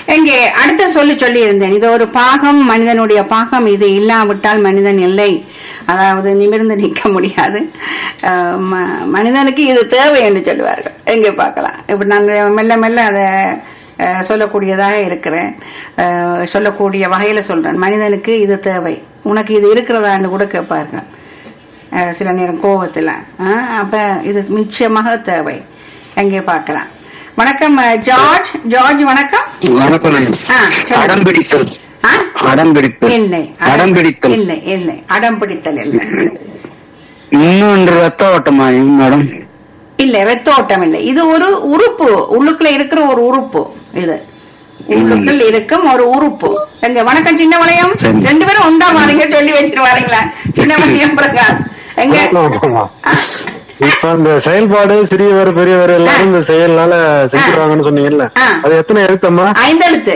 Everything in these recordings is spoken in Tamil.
எங்கே அடுத்த சொல்லி சொல்லி இருந்தேன் இது ஒரு பாகம் மனிதனுடைய பாகம் இது இல்லாவிட்டால் மனிதன் இல்லை அதாவது நிமிர்ந்து நிற்க முடியாது அஹ், ம- மனிதனுக்கு இது தேவை என்று சொல்லுவார்கள் எங்கே பார்க்கலாம் இப்ப நான் மெல்ல மெல்ல அதை அஹ், சொல்லக்கூடியதாக இருக்கிறேன் அஹ், சொல்லக்கூடிய வகையில சொல்றேன் மனிதனுக்கு இது தேவை உனக்கு இது இருக்கிறதான்னு கூட கேட்பார்கள் அஹ், சில நேரம் கோபத்துல அஹ், அப்ப இது நிச்சயமாக தேவை எங்கே பார்க்கலாம் வணக்கம் அஹ், ஜார்ஜ் ஜார்ஜ் வணக்கம் வணக்கம் ஆ, சொல்லுங்க. அடம் பிடித்தல் ஆ? அடம் பிடித்தல் இல்லை அடம் பிடித்தல் இல்லை இல்லை அடம் பிடித்தல் இல்லை இன்னொன்று ரத்த ஓட்டமா மேடம் இல்ல ரத்தோட்டம் இல்லை இது ஒரு உறுப்பு உள்ளுக்குள்ள இருக்கிற ஒரு உறுப்பு இது உள்ளுக்குள் இருக்கும் ஒரு உறுப்பு எங்க வணக்கம் சின்ன வளையம் சரி. ரெண்டு பேரும் உண்டா வாருங்க சொல்லி வச்சிட்டு வாரீங்களா சின்ன வளையம் பிரகாஷ் எங்க ஆ, இப்ப அந்த செயல்பாடு சிறியவர் பெரியவர் எல்லாரும் இந்த செயல்னால செஞ்சுருவாங்கன்னு சொன்னீங்கல்ல ஆ. அது எத்தனை எழுத்தம்மா ஐந்தெழுத்து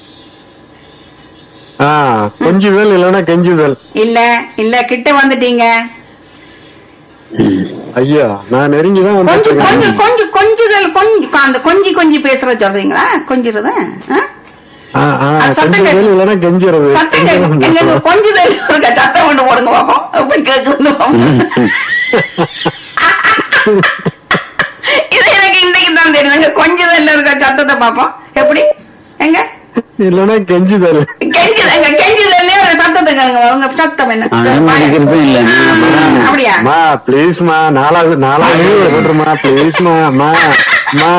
ஆ கொஞ்சுதல் இல்லைன்னா கெஞ்சுதல் இல்ல இல்ல கிட்ட வந்துட்டீங்க ஐயா நான் நெருங்கிதான் வந்துட்டு கொஞ்சம் இருக்கேன் கொஞ்சம் கொஞ்சம் கொஞ்சுதல் கொஞ்சம் அந்த கொஞ்சி கொஞ்சி பேசுற சொல்றீங்களா கொஞ்சுறத ஆ, ஆ, அது சத்தம் கொஞ்சுதல் கேட்கும். இல்லைன்னா கெஞ்சுறது சத்தம் கேட்கும். எங்க கொஞ்சுதல் இருக்க சத்தம் ஒண்ணு போடுங்க பாப்போம் எப்படி கேட்குது பாப்போம் இது எனக்கு இன்னைக்கு தான் தெரியும் எங்க கொஞ்சுதல்ல இருக்க சத்தத்தை பாப்போம் எப்படி எங்க இல்லைன்னா கெஞ்சுதல் கெஞ்சுதல் எங்க கெஞ்சுதல்லே ஒரு சத்தத்தை கேளுங்க உங்க சத்தம் என்ன அடிக்கிறது இல்ல ஆ, அப்படியா மா ப்ளீஸ்மா நாலாவது நாலாவது லீவு போட்டுருமா ப்ளீஸ்மா மா மா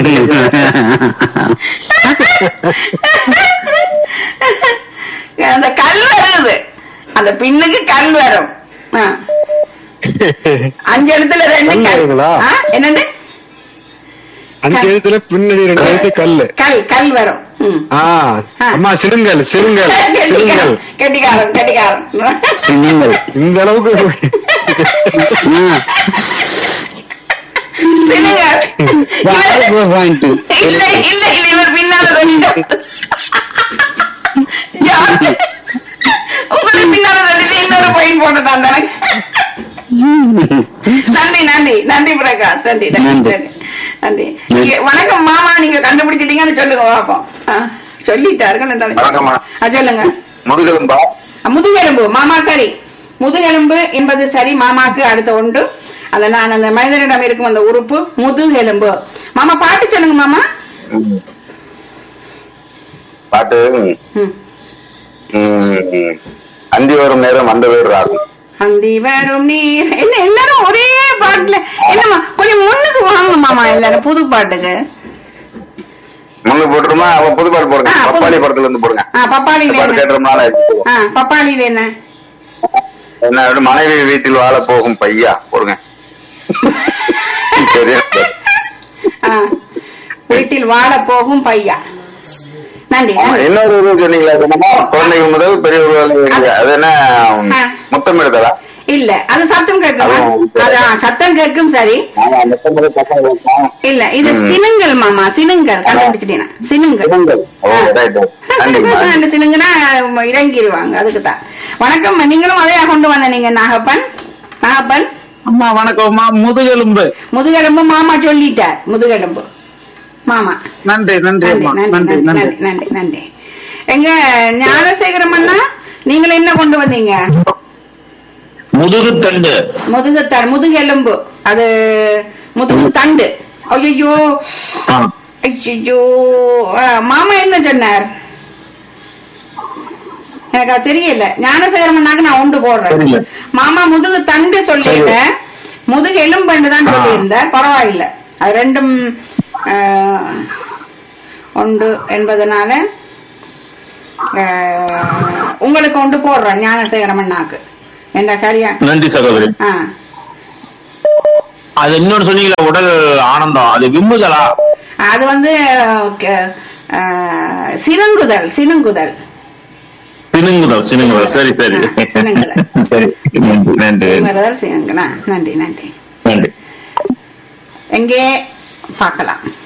அந்த கல் வருது அந்த பின்னுக்கு கல் வரும் ஆ. அஞ்சு இடத்துல ரெண்டு கல் கல் வருங்களா? ஆ, என்னது அஞ்சு எழுத்துல பின்னாடி ரெண்டு எழுத்து கல்லு கல் கல் வரும் ம். ஆ அம்மா சிறுங்கல் சிறுங்கல் சிறுங்கல் கெட்டிக்காரன் கெட்டிக்காரன் சின்னங்கள் இந்த அளவுக்கு சினுங்கள். இவர்- பாயிண்ட் இல்ல இல்ல இல்ல இவர் பின்னால ரெண்டு ஜார்ஜ், உங்களுக்கு பின்னால ரெண்டு இன்னொரு பாயிண்ட் போட்டுட்டான் தானே நன்றி நன்றி நன்றி பிரகாஷ் நன்றி நன்றி நன்றி. நன்றி. நன்றி நீங்க- வணக்கம் மாமா நீங்க கண்டுபிடிச்சிட்டீங்கன்னு சொல்லுங்க பாப்போம் ஆ, சொல்லிட்டார்கள் என்றாலும் வணக்கம்மா. ஆ, சொல்லுங்க முதுகெலும்பா முதுகெலும்பு மாமா சரி முதுகெலும்பு என்பது சரி மாமாக்கு அடுத்த உண்டு அத நான் அந்த மனிதனிடம் இருக்கும் அந்த உறுப்பு முதுகெலும்பு மாமா பாட்டு சொல்லுங்க மாமா ம். பாட்டு ம். ம், அந்தி வரும் நேரம் அந்த வேறு ஆகும் அந்தி வரும் நீர் என்ன எல்லாரும் ஒரே பாட்டுல என்னம்மா கொஞ்சம் முன்னுக்கு வாங்க மாமா எல்லாரும் புது பாட்டுக்கு முன்னு போட்டுருமா அவ புது பாட்டு போடுங்க ஆ, புது- பப்பாளி படத்துல இருந்து போடுங்க ஆ பப்பாளியில பாட்டு என்ன கேட்டுறதுனால ஆ பப்பாளியில என்ன என்ன விட மனைவி வீட்டில் வாழ போகும் பையா போடுங்க சரியா ஆ, வீட்டில் வாழ போகும் பையா நன்றி ஆமா, நன்றி இன்னொரு இது சொன்னீங்களா அது என்னமோ? குழந்தைகள் முதல் பெரியவர்கள் வரைக்கும். அது என்ன ஆ. முத்தம் எடுத்ததா இல்ல அது சத்தம் கேட்கும் அதுவும் அதான் சத்தம் கேட்கும் சரி ஆமா முத்தம் எடுத்து பக்கம் வைப்போம். இல்ல இது சினுங்கல் மாமா சினுங்கல் கண்டுபிடிச்சிட்டீங்க சினுங்கல் சினுங்கல். ஓ, right, right. நன்றிம்மா. அந்த சினுங்கன்னா இறங்கிடுவாங்க அதுக்கு தான் வணக்கம் நீங்களும் அதையா கொண்டு வந்த நீங்க நாகப்பன் நாகப்பன் அம்மா வணக்கம்மா முதுகெலும்பு முதுகெலும்பு மாமா சொல்லிட்டார் முதுகெலும்பு மாமா நன்றி நன்றி நன்றி அம்மா நன்றி நன்றி நன்றி நன்றி நன்றி நன்றி எங்க ஞானசேகரம் அண்ணா நீங்கள் என்ன கொண்டு வந்தீங்க முதுகு தண்டு முதுகுத்தான் முதுகெலும்பு அது முதுகு தண்டு ஐயோ ஐயோ மாமா என்ன சொன்னார் எனக்கு அது தெரியல ஞானசேகரமன்னாக்கு நான் உண்டு தெரியல. போடுறேன் மாமா முதுகு தண்டு சொல்லியிருந்தேன் முதுகு எலும்பண்டு தான் சொல்லியிருந்தேன் பரவாயில்ல அது ரெண்டும் ஆ, உண்டு என்பதனால ஆ, உங்களுக்கு உண்டு போடுறேன் ஞானசேகரமன்னாக்கு என்ன சரியா நன்றி சகோதரி ஆ அது இன்னொன்னு சொன்னீங்களா உடல் ஆனந்தம் அது விம்முதலா அது வந்து க- ஆஹ், சினுங்குதல் சினுங்குதல் சினுங்குதல் சினுங்குதல் சரி சரி ஆ, சினுங்குதல். சரி நன்றி நன்றி சினுங்குதல் சினுங்குதல் நன்றி நன்றி நன்றி எங்கே பார்க்கலாம்